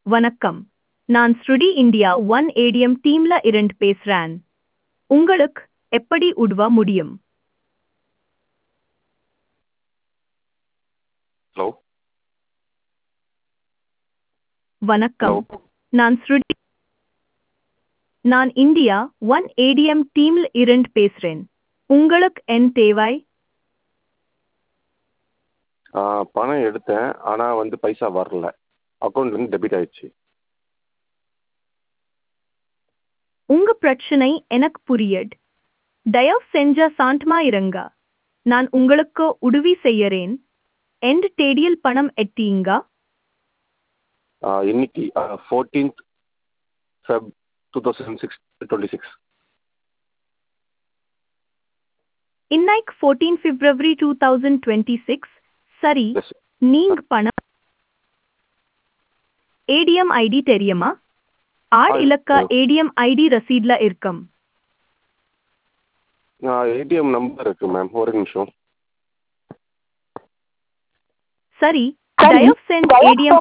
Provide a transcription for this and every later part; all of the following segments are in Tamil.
வணக்கம் நான் ஸ்ருடி இந்தியா ஒன் ஏடிஎம் டீம்ல இருந்து பேசுறேன் உங்களுக்கு எப்படி உதவ முடியும் ஹலோ வணக்கம் ஹலோ நான் ஸ்ருடி நான் இந்தியா ஒன் ஏடிஎம் டீம்ல இருந்து பேசுறேன் உங்களுக்கு என் தேவை ஆ, பணம் எடுத்தேன் ஆனால் வந்து பைசா வரல அக்கௌண்ட்லேருந்து டெபிட் ஆயிடுச்சு உங்க பிரச்சனை எனக்கு புரியுது தயவு செஞ்ச சாந்தமா இருங்க நான் உங்களுக்கு உதவி செய்யறேன் எந்த தேதியில் பணம் எட்டீங்க ஆ, இன்னைக்கு fourteenth Feb two thousand six twenty six இன்னைக்கு fourteen February two thousand twenty six சரி எஸ் நீங்க பணம் ஏடிஎம் ஐடி தெரியுமா ஆறு ஆ, இலக்க தெரியும். ஏடிஎம் ஐடி ரசீட்ல இருக்கும் ஏடிஎம் நம்பர் இருக்கு மேம் ஒரு நிமிஷம் சரி தயவு செஞ்சு ஏடிஎம்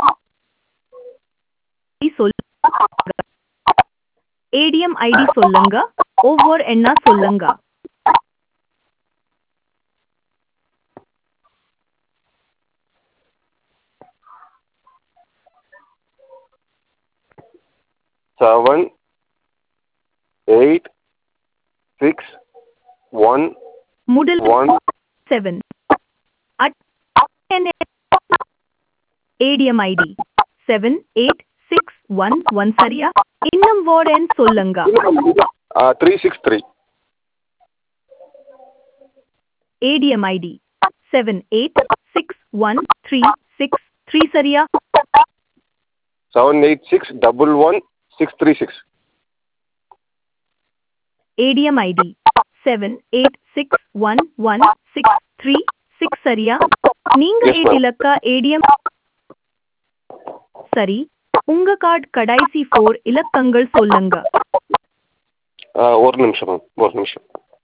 சொல்லுங்க ஏடிஎம் ஐடி சொல்லுங்க ஒவ்வொரு எண்ணா சொல்லுங்க செவன் எயிட் சிக்ஸ் ஒன் முதல் one seven ATM ID seven eight six one one சரியா இன்னும் வார்டன் சொல்லுங்க three six three ATM ID seven eight six one three six three சரியா seven eight six double one six three six ATM ID seven eight six one one six three six சரியா நீங்க Yes, எட்டு ma'am. இலக்க ஏடிஎம் சரி உங்க கார்டு கடைசி ஃபோர் இலக்கங்கள் சொல்லுங்க ஒரு நிமிஷம் மேம் ஒரு நிமிஷம்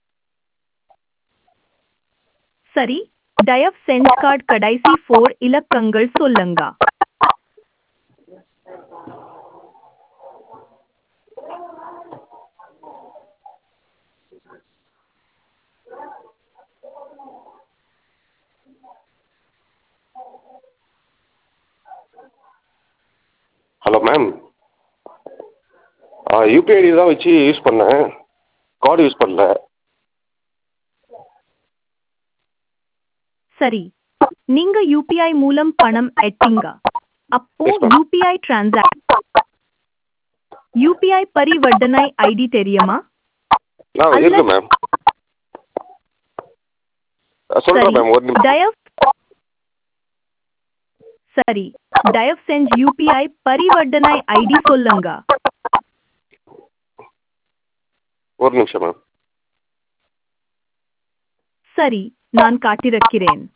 சரி தயவு செஞ்சு கார்டு கடைசி ஃபோர் இலக்கங்கள் சொல்லுங்க ஹலோ மேம் யூபிஐ ஐடி தான் வச்சு யூஸ் பண்ணேன் கார்டு யூஸ் பண்ணல சரி நீங்க யூபிஐ மூலம் பணம் எட்டிங்க அப்போ Yes, ma'am. UPI transact UPI பரிவர்த்தனை ஐடி தெரியுமா ஆ அல்ல. இருக்கு மேம் சொல்கிறேன் சரி மேம் ஒரு நிமிஷம் தயவு சரி தயவு செஞ்சு யூபிஐ பரிவர்த்தனை ஐடி சொல்லுங்க ஒரு நிமிஷம் மேம் சரி நான் காட்டிருக்கிறேன்